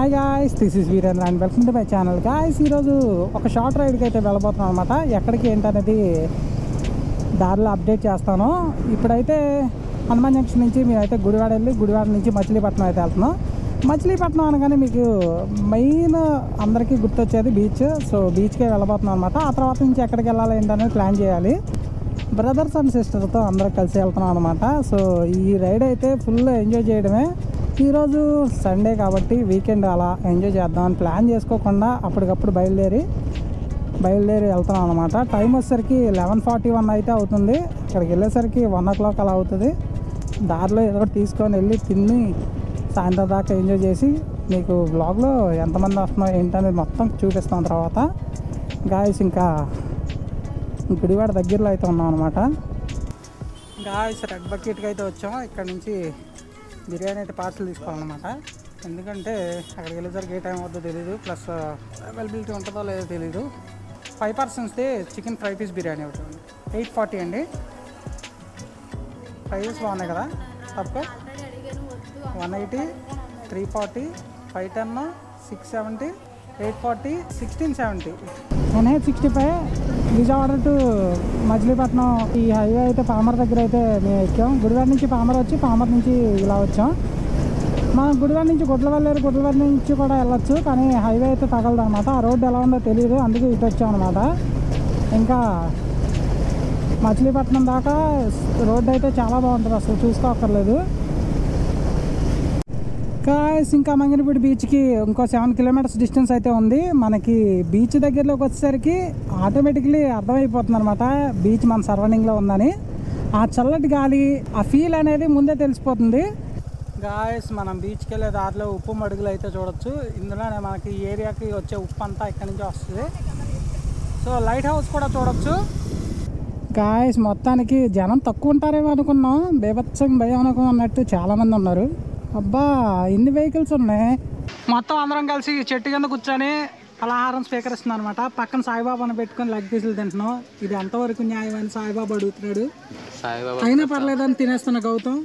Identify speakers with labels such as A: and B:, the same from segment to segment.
A: hi guys this is Virendra and welcome to my channel guys ఈరోజు ఒక short రైడ్కి అయితే వెళ్ళబోతున్నాం అనమాట ఎక్కడికి ఏంటనేది దారిలో అప్డేట్ చేస్తాను ఇప్పుడైతే హనుమాన్ జంక్షన్ నుంచి మేమైతే గుడివాడ వెళ్ళి గుడివాడ నుంచి మచిలీపట్నం అయితే వెళ్తున్నాం మచిలీపట్నం అనగానే మీకు మెయిన్ అందరికీ గుర్తొచ్చేది బీచ్ సో బీచ్కే వెళ్ళబోతున్నాం అనమాట ఆ తర్వాత నుంచి ఎక్కడికి వెళ్ళాలి ఏంటనేది ప్లాన్ చేయాలి బ్రదర్స్ అండ్ సిస్టర్తో అందరూ కలిసి వెళ్తున్నాం అనమాట సో ఈ రైడ్ అయితే ఫుల్ ఎంజాయ్ చేయడమే ఈరోజు సండే కాబట్టి వీకెండ్ అలా ఎంజాయ్ చేద్దామని ప్లాన్ చేసుకోకుండా అప్పటికప్పుడు బయలుదేరి బయలుదేరి వెళ్తున్నాం అనమాట టైం వచ్చేసరికి లెవెన్ ఫార్టీ వన్ అయితే అవుతుంది అక్కడికి వెళ్ళేసరికి వన్ ఓ క్లాక్ అలా అవుతుంది దారిలో ఏదో ఒకటి తీసుకొని వెళ్ళి తిని సాయంత్రం దాకా ఎంజాయ్ చేసి మీకు బ్లాగ్లో ఎంతమంది వస్తున్నారో ఏంటనేది మొత్తం చూపిస్తాం తర్వాత గాయస్ ఇంకా గుడివాడ దగ్గరలో అయితే ఉన్నాం అనమాట గాయస్ రెడ్ బకెట్కి అయితే వచ్చాం ఇక్కడ నుంచి బిర్యానీ అయితే పార్సల్ తీసుకోవాలన్నమాట ఎందుకంటే అక్కడికి వెళ్ళేసరికి ఏ టైం అవుతుందో తెలియదు ప్లస్ అవైలబిలిటీ ఉంటుందో లేదో తెలియదు ఫైవ్ పర్సన్స్ది చికెన్ ఫ్రై పీస్ బిర్యానీ ఒకటి ఎయిట్ ఫార్టీ అండి ప్రైజెస్ బాగున్నాయి కదా తప్ప one eighty three forty five ten six seventy eight forty sixteen seventy one eight sixty five Vijayawada to Machilipatnam ఈ హైవే అయితే పామర్ దగ్గర అయితే మేము ఎక్కాం గుడివాడ నుంచి పామర్ వచ్చి పామర్ నుంచి ఇలా వచ్చాం మనం గుడివాడ నుంచి గుడ్లవల్లేరు గుడ్లవారి నుంచి కూడా వెళ్ళొచ్చు కానీ హైవే అయితే తగలదు అనమాట ఆ రోడ్డు ఎలా ఉందో తెలియదు అందుకే ఇటు వచ్చాం అనమాట ఇంకా మచిలీపట్నం దాకా రోడ్డు అయితే చాలా బాగుంటుంది అసలు చూసుకోక్కర్లేదు కాయస్ ఇంకా మంగినపూడి బీచ్కి ఇంకో సెవెన్ కిలోమీటర్స్ డిస్టెన్స్ అయితే ఉంది మనకి బీచ్ దగ్గరలోకి వచ్చేసరికి ఆటోమేటిక్లీ అర్థమైపోతుంది అనమాట బీచ్ మన సరౌండింగ్లో ఉందని ఆ చల్లటి గాలి ఆ ఫీల్ అనేది ముందే తెలిసిపోతుంది గాయస్ మనం బీచ్కి వెళ్ళే దారిలో ఉప్పు మడుగులు అయితే చూడొచ్చు ఇందులోనే మనకి ఈ ఏరియాకి వచ్చే ఉప్పు అంతా ఇక్కడి నుంచి వస్తుంది సో లైట్ హౌస్ కూడా చూడొచ్చు గాయస్ మొత్తానికి జనం తక్కువ ఉంటారేమో అనుకున్నాం బేభత్సం భయం అనుకున్నట్టు చాలా మంది ఉన్నారు అబ్బా ఇన్ని వెహికల్స్ ఉన్నాయి మొత్తం అందరం కలిసి చెట్టు కింద కూర్చొని పలహారం స్వీకరిస్తున్నాం అనమాట పక్కన సాయిబాబాను పెట్టుకొని లగ్ పీసులు తింటున్నాం ఇది ఎంతవరకు న్యాయం అని సాయిబాబా అడుగుతున్నాడు
B: సాయిబాబా
A: అయినా పర్లేదని తినేస్తున్న గౌతమ్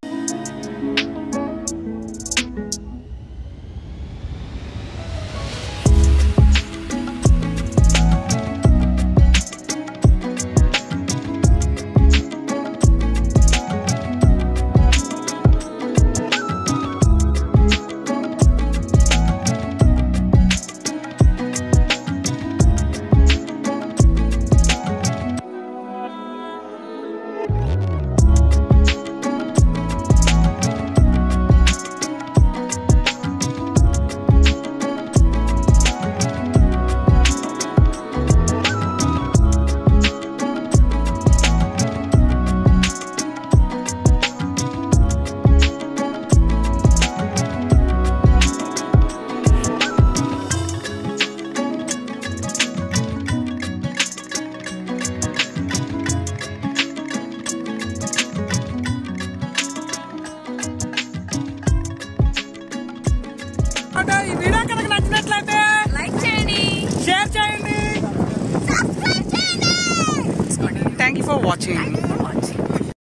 A: ఈ వీడియో కనుక నచ్చినట్లయితే
C: లైక్ చేయండి
A: షేర్ చేయండి
C: సబ్స్క్రైబ్ చేయండి
A: థ్యాంక్ యూ ఫర్ వాచింగ్